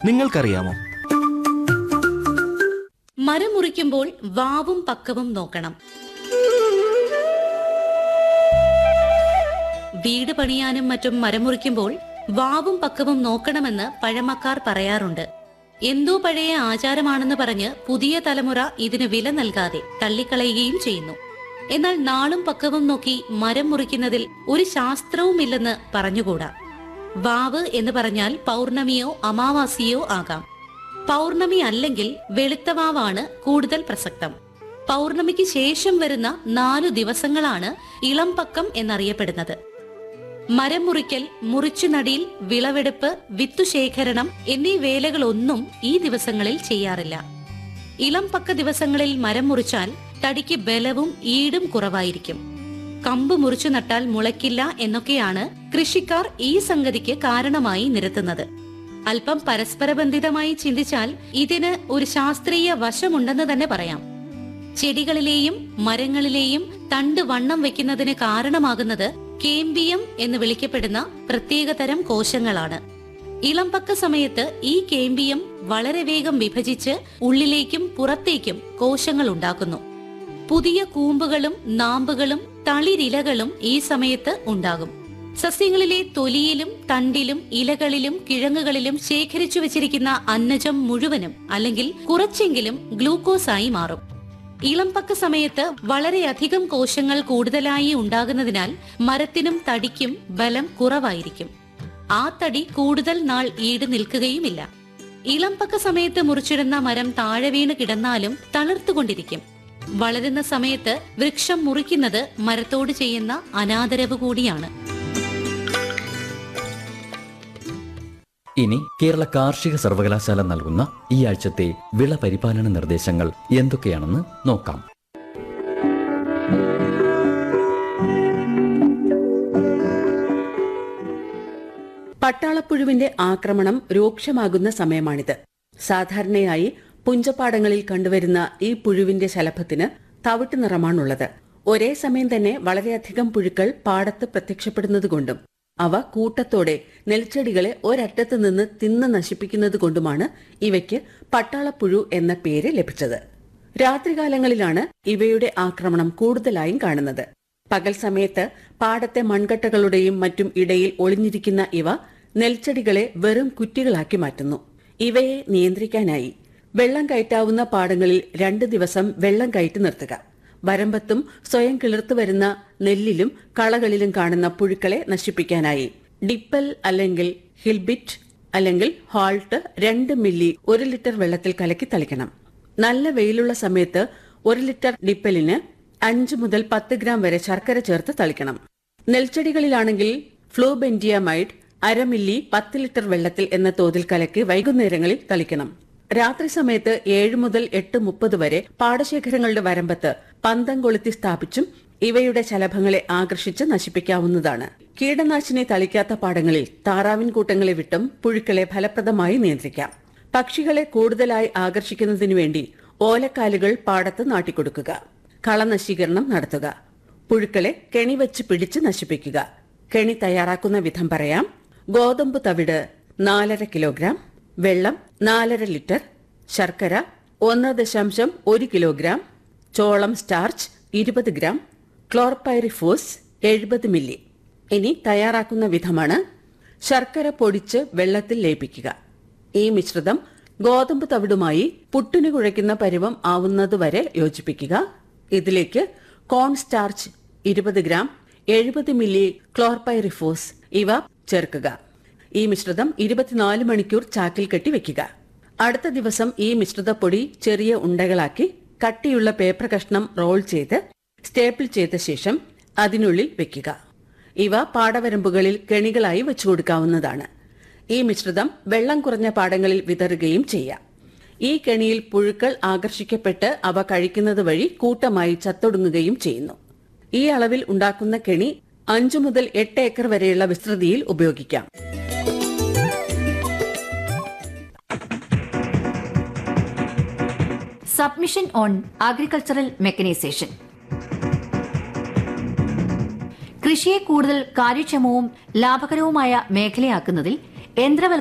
നിങ്ങൾക്കറിയാമോ മരം മുറിക്കുമ്പോൾ വാവും പക്കവും നോക്കണം വീട് പണിയാനും മറ്റും മരം മുറിക്കുമ്പോൾ വാവും പക്കവും നോക്കണമെന്ന് പഴമക്കാർ പറയാറുണ്ട് എന്തോ പഴയ ആചാരമാണെന്ന് പറഞ്ഞ് പുതിയ തലമുറ ഇതിന് വില നൽകാതെ തള്ളിക്കളയുകയും ചെയ്യുന്നു എന്നാൽ നാളും പക്കവും നോക്കി മരം മുറിക്കുന്നതിൽ ഒരു ശാസ്ത്രവുമില്ലെന്ന് പറഞ്ഞുകൂടാ വാവ് എന്ന് പറഞ്ഞാൽ പൗർണമിയോ അമാവാസിയോ ആകാം പൗർണമി അല്ലെങ്കിൽ വെളുത്തവാവാണ് കൂടുതൽ പ്രസക്തം പൗർണമിക്ക് ശേഷം വരുന്ന നാലു ദിവസങ്ങളാണ് ഇളംപക്കം എന്നറിയപ്പെടുന്നത് മരം മുറിക്കൽ മുറിച്ചുനടിയിൽ വിളവെടുപ്പ് വിത്തുശേഖരണം എന്നീ വേലകളൊന്നും ഈ ദിവസങ്ങളിൽ ചെയ്യാറില്ല ഇളംപക്ക ദിവസങ്ങളിൽ മരം മുറിച്ചാൽ തടിക്ക് ബലവും ഈടും കുറവായിരിക്കും കമ്പ് മുറിച്ചു നട്ടാൽ മുളയ്ക്കില്ല എന്നൊക്കെയാണ് കൃഷിക്കാർ ഈ സംഗതിക്ക് കാരണമായി നിരത്തുന്നത് അല്പം പരസ്പരബന്ധിതമായി ചിന്തിച്ചാൽ ഇതിന് ഒരു ശാസ്ത്രീയ വശമുണ്ടെന്ന് തന്നെ പറയാം ചെടികളിലെയും മരങ്ങളിലെയും തണ്ട് വണ്ണം വെക്കുന്നതിന് കാരണമാകുന്നത് കേമ്പിയം എന്ന് വിളിക്കപ്പെടുന്ന പ്രത്യേകതരം കോശങ്ങളാണ് ഇളംപക്ക സമയത്ത് ഈ കേമ്പിയം വളരെ വേഗം വിഭജിച്ച് ഉള്ളിലേക്കും പുറത്തേക്കും കോശങ്ങൾ ഉണ്ടാക്കുന്നു പുതിയ കൂമ്പുകളും നാമ്പുകളും തളിരിലകളും ഈ സമയത്ത് ഉണ്ടാകും സസ്യങ്ങളിലെ തൊലിയിലും തണ്ടിലും ഇലകളിലും കിഴങ്ങുകളിലും ശേഖരിച്ചു വച്ചിരിക്കുന്ന അന്നജം മുഴുവനും അല്ലെങ്കിൽ കുറച്ചെങ്കിലും ഗ്ലൂക്കോസായി മാറും ഇളംപക്ക സമയത്ത് വളരെയധികം കോശങ്ങൾ കൂടുതലായി ഉണ്ടാകുന്നതിനാൽ മരത്തിനും തടിക്കും ബലം കുറവായിരിക്കും ആ തടി കൂടുതൽ നാൾ ഈട് നിൽക്കുകയുമില്ല ഇളംപക്ക സമയത്ത് മുറിച്ചിടുന്ന മരം താഴെ വീണ് കിടന്നാലും തളിർത്തുകൊണ്ടിരിക്കും വളരുന്ന സമയത്ത് വൃക്ഷം മുറിക്കുന്നത് മരത്തോട് ചെയ്യുന്ന അനാദരവ് കൂടിയാണ് ഇനി കേരള കാർഷിക സർവകലാശാല നൽകുന്ന ഈ ആഴ്ചത്തെ വിള പരിപാലന നിർദ്ദേശങ്ങൾ എന്തൊക്കെയാണെന്ന് നോക്കാം പട്ടാളപ്പുഴുവിന്റെ ആക്രമണം രൂക്ഷമാകുന്ന സമയമാണിത് സാധാരണയായി പുഞ്ചപ്പാടങ്ങളിൽ കണ്ടുവരുന്ന ഈ പുഴുവിന്റെ ശലഭത്തിന് തവിട്ട് നിറമാണുള്ളത് ഒരേ സമയം തന്നെ വളരെയധികം പുഴുക്കൾ പാടത്ത് പ്രത്യക്ഷപ്പെടുന്നതുകൊണ്ടും അവ കൂട്ടത്തോടെ നെൽച്ചെടികളെ ഒരറ്റത്ത് നിന്ന് തിന്ന് നശിപ്പിക്കുന്നത് കൊണ്ടുമാണ് ഇവയ്ക്ക് പട്ടാളപ്പുഴു എന്ന പേര് ലഭിച്ചത് രാത്രികാലങ്ങളിലാണ് ഇവയുടെ ആക്രമണം കൂടുതലായും കാണുന്നത് പകൽ സമയത്ത് പാടത്തെ മൺകട്ടകളുടെയും മറ്റും ഇടയിൽ ഒളിഞ്ഞിരിക്കുന്ന ഇവ നെൽച്ചെടികളെ വെറും കുറ്റികളാക്കി മാറ്റുന്നു ഇവയെ നിയന്ത്രിക്കാനായി വെള്ളം കയറ്റാവുന്ന പാടങ്ങളിൽ രണ്ട് ദിവസം വെള്ളം കയറ്റി നിർത്തുക വരമ്പത്തും സ്വയം കിളിർത്തു വരുന്ന നെല്ലിലും കളകളിലും കാണുന്ന പുഴുക്കളെ നശിപ്പിക്കാനായി ഡിപ്പൽ അല്ലെങ്കിൽ ഹിൽബിറ്റ് അല്ലെങ്കിൽ ഹാൾട്ട് രണ്ട് മില്ലി ഒരു ലിറ്റർ വെള്ളത്തിൽ കലക്കി തളിക്കണം നല്ല വെയിലുള്ള സമയത്ത് ഒരു ലിറ്റർ ഡിപ്പലിന് അഞ്ച് മുതൽ പത്ത് ഗ്രാം വരെ ശർക്കര ചേർത്ത് തളിക്കണം നെൽച്ചെടികളിലാണെങ്കിൽ ഫ്ലൂബെൻഡിയമൈഡ് അര മില്ലി പത്ത് ലിറ്റർ വെള്ളത്തിൽ എന്ന തോതിൽ കലക്കി വൈകുന്നേരങ്ങളിൽ തളിക്കണം രാത്രി സമയത്ത് ഏഴ് മുതൽ എട്ട് മുപ്പത് വരെ പാടശേഖരങ്ങളുടെ വരമ്പത്ത് പന്തം കൊളുത്തി സ്ഥാപിച്ചും ഇവയുടെ ശലഭങ്ങളെ ആകർഷിച്ച് നശിപ്പിക്കാവുന്നതാണ് കീടനാശിനി തളിക്കാത്ത പാടങ്ങളിൽ താറാവിൻ കൂട്ടങ്ങളെ വിട്ടും പുഴുക്കളെ ഫലപ്രദമായി നിയന്ത്രിക്കാം പക്ഷികളെ കൂടുതലായി ആകർഷിക്കുന്നതിനു വേണ്ടി ഓലക്കാലുകൾ പാടത്ത് നാട്ടിക്കൊടുക്കുക കളനശീകരണം നടത്തുക പുഴുക്കളെ കെണി വെച്ച് പിടിച്ച് നശിപ്പിക്കുക കെണി തയ്യാറാക്കുന്ന വിധം പറയാം ഗോതമ്പ് തവിട് നാലര കിലോഗ്രാം വെള്ളം നാലര ലിറ്റർ ശർക്കര ഒന്ന് ദശാംശം ഒരു കിലോഗ്രാം ചോളം സ്റ്റാർച്ച് ഇരുപത് ഗ്രാം ക്ലോർപൈറിഫോസ് എഴുപത് മില്ലി ഇനി തയ്യാറാക്കുന്ന വിധമാണ് ശർക്കര പൊടിച്ച് വെള്ളത്തിൽ ലയിപ്പിക്കുക ഈ മിശ്രിതം ഗോതമ്പ് തവിടുമായി പുട്ടിന് കുഴയ്ക്കുന്ന പരുവം ആവുന്നതുവരെ യോജിപ്പിക്കുക ഇതിലേക്ക് കോൺ സ്റ്റാർച്ച് ഇരുപത് ഗ്രാം എഴുപത് മില്ലി ക്ലോർപൈറിഫോസ് ഇവ ചേർക്കുക ഈ മിശ്രിതം ഇരുപത്തിനാല് മണിക്കൂർ ചാക്കിൽ കെട്ടി വെക്കുക അടുത്ത ദിവസം ഈ മിശ്രിതപ്പൊടി ചെറിയ ഉണ്ടകളാക്കി കട്ടിയുള്ള പേപ്പർ കഷ്ണം റോൾ ചെയ്ത് സ്റ്റേപ്പിൾ ചെയ്ത ശേഷം അതിനുള്ളിൽ വെക്കുക ഇവ പാടവരമ്പുകളിൽ കെണികളായി വെച്ചു കൊടുക്കാവുന്നതാണ് ഈ മിശ്രിതം വെള്ളം കുറഞ്ഞ പാടങ്ങളിൽ വിതറുകയും ചെയ്യാം ഈ കെണിയിൽ പുഴുക്കൾ ആകർഷിക്കപ്പെട്ട് അവ കഴിക്കുന്നത് വഴി കൂട്ടമായി ചത്തൊടുങ്ങുകയും ചെയ്യുന്നു ഈ അളവിൽ ഉണ്ടാക്കുന്ന കെണി അഞ്ചു മുതൽ എട്ട് ഏക്കർ വരെയുള്ള വിസ്തൃതിയിൽ ഉപയോഗിക്കാം സബ്മിഷൻ ഓൺ അഗ്രികൾച്ചറൽ മെക്കനൈസേഷൻ കൃഷിയെ കൂടുതൽ കാര്യക്ഷമവും ലാഭകരവുമായ മേഖലയാക്കുന്നതിൽ യന്ത്രവൽക്കരണം